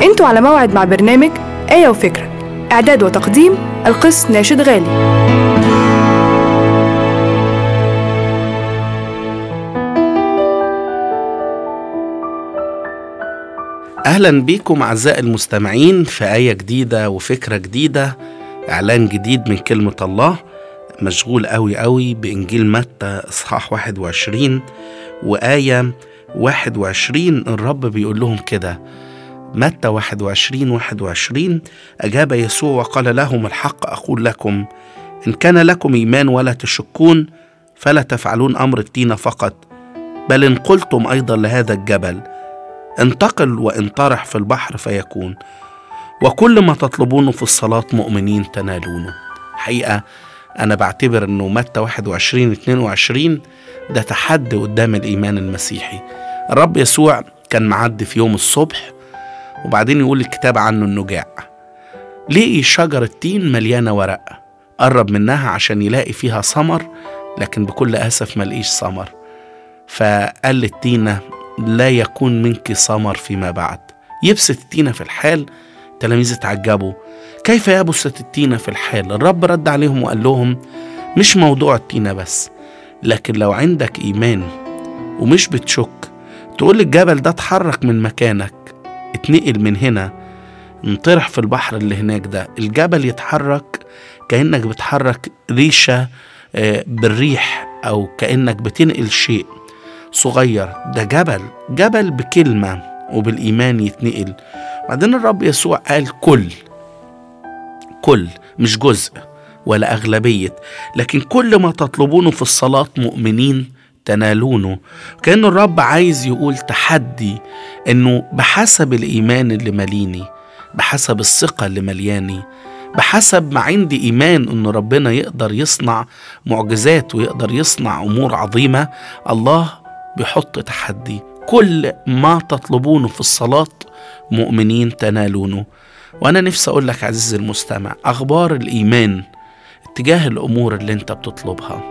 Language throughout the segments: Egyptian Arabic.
انتوا على موعد مع برنامج آية وفكرة إعداد وتقديم القس ناشد غالي أهلا بيكم أعزائي المستمعين في آية جديدة وفكرة جديدة إعلان جديد من كلمة الله مشغول قوي قوي بإنجيل متى إصحاح 21 وآية 21 الرب بيقول لهم كده متى 21 21 أجاب يسوع وقال لهم الحق أقول لكم إن كان لكم إيمان ولا تشكون فلا تفعلون أمر التين فقط بل إن قلتم أيضا لهذا الجبل انتقل وانطرح في البحر فيكون وكل ما تطلبونه في الصلاة مؤمنين تنالونه حقيقة أنا بعتبر أنه متى 21 22 ده تحدي قدام الإيمان المسيحي الرب يسوع كان معدي في يوم الصبح وبعدين يقول الكتاب عنه انه جاع لقي شجرة تين مليانة ورق قرب منها عشان يلاقي فيها ثمر لكن بكل أسف ما لقيش ثمر فقال للتينة لا يكون منك ثمر فيما بعد يبست التينة في الحال تلاميذ اتعجبوا كيف يبست التينة في الحال الرب رد عليهم وقال لهم مش موضوع التينة بس لكن لو عندك إيمان ومش بتشك تقول الجبل ده اتحرك من مكانك اتنقل من هنا انطرح في البحر اللي هناك ده الجبل يتحرك كأنك بتحرك ريشة آه، بالريح أو كأنك بتنقل شيء صغير ده جبل جبل بكلمة وبالإيمان يتنقل بعدين الرب يسوع قال كل كل مش جزء ولا أغلبية لكن كل ما تطلبونه في الصلاة مؤمنين تنالونه كأن الرب عايز يقول تحدي إنه بحسب الإيمان اللي ماليني بحسب الثقة اللي ملياني بحسب ما عندي إيمان إن ربنا يقدر يصنع معجزات ويقدر يصنع أمور عظيمة الله بيحط تحدي كل ما تطلبونه في الصلاة مؤمنين تنالونه وأنا نفسي أقول لك عزيزي المستمع أخبار الإيمان اتجاه الأمور اللي أنت بتطلبها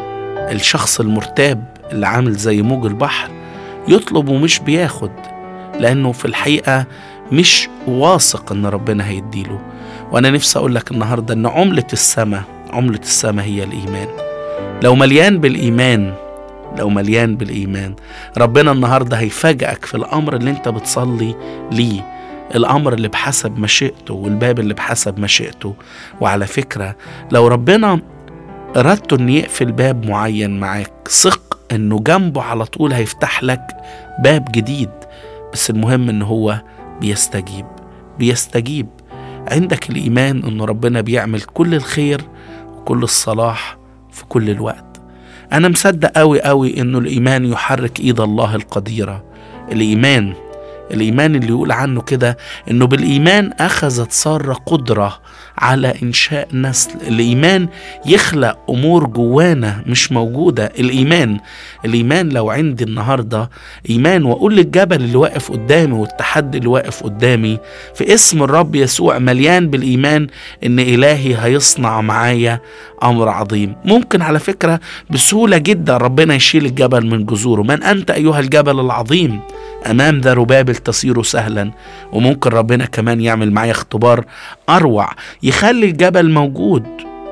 الشخص المرتاب اللي عامل زي موج البحر يطلب ومش بياخد لأنه في الحقيقة مش واثق إن ربنا هيديله وأنا نفسي أقول لك النهاردة إن عملة السماء عملة السماء هي الإيمان لو مليان بالإيمان لو مليان بالإيمان ربنا النهاردة هيفاجئك في الأمر اللي أنت بتصلي ليه الأمر اللي بحسب مشيئته والباب اللي بحسب مشيئته وعلى فكرة لو ربنا إرادته إن يقفل باب معين معاك ثق إنه جنبه على طول هيفتح لك باب جديد بس المهم إن هو بيستجيب بيستجيب عندك الإيمان إن ربنا بيعمل كل الخير وكل الصلاح في كل الوقت أنا مصدق أوي أوي إنه الإيمان يحرك إيد الله القديرة الإيمان الإيمان اللي يقول عنه كده إنه بالإيمان أخذت سارة قدرة على إنشاء نسل الإيمان يخلق أمور جوانا مش موجودة الإيمان الإيمان لو عندي النهاردة إيمان وأقول للجبل اللي واقف قدامي والتحدي اللي واقف قدامي في اسم الرب يسوع مليان بالإيمان إن إلهي هيصنع معايا أمر عظيم ممكن على فكرة بسهولة جدا ربنا يشيل الجبل من جذوره من أنت أيها الجبل العظيم أمام ذا ربابل تصير سهلا وممكن ربنا كمان يعمل معايا اختبار أروع يخلي الجبل موجود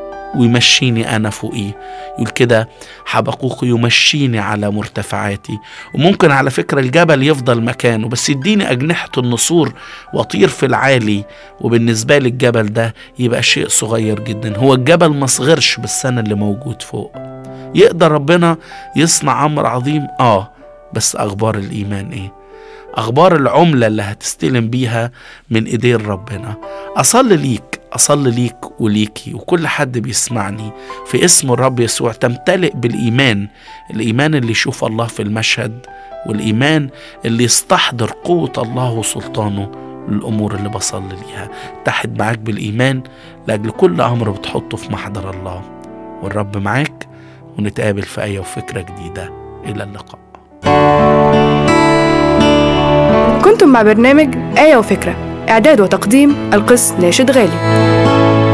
ويمشيني أنا فوقيه يقول كده حبقوق يمشيني على مرتفعاتي وممكن على فكرة الجبل يفضل مكانه بس يديني أجنحة النسور وأطير في العالي وبالنسبة لي الجبل ده يبقى شيء صغير جدا هو الجبل ما صغرش بس أنا اللي موجود فوق يقدر ربنا يصنع أمر عظيم آه بس أخبار الإيمان إيه أخبار العملة اللي هتستلم بيها من إيدين ربنا أصلي ليك أصلي ليك وليكي وكل حد بيسمعني في اسم الرب يسوع تمتلئ بالإيمان الإيمان اللي يشوف الله في المشهد والإيمان اللي يستحضر قوة الله وسلطانه للأمور اللي بصلي ليها اتحد معاك بالإيمان لأجل كل أمر بتحطه في محضر الله والرب معاك ونتقابل في آية وفكرة جديدة إلى اللقاء كنتم مع برنامج آية وفكرة إعداد وتقديم القس ناشد غالي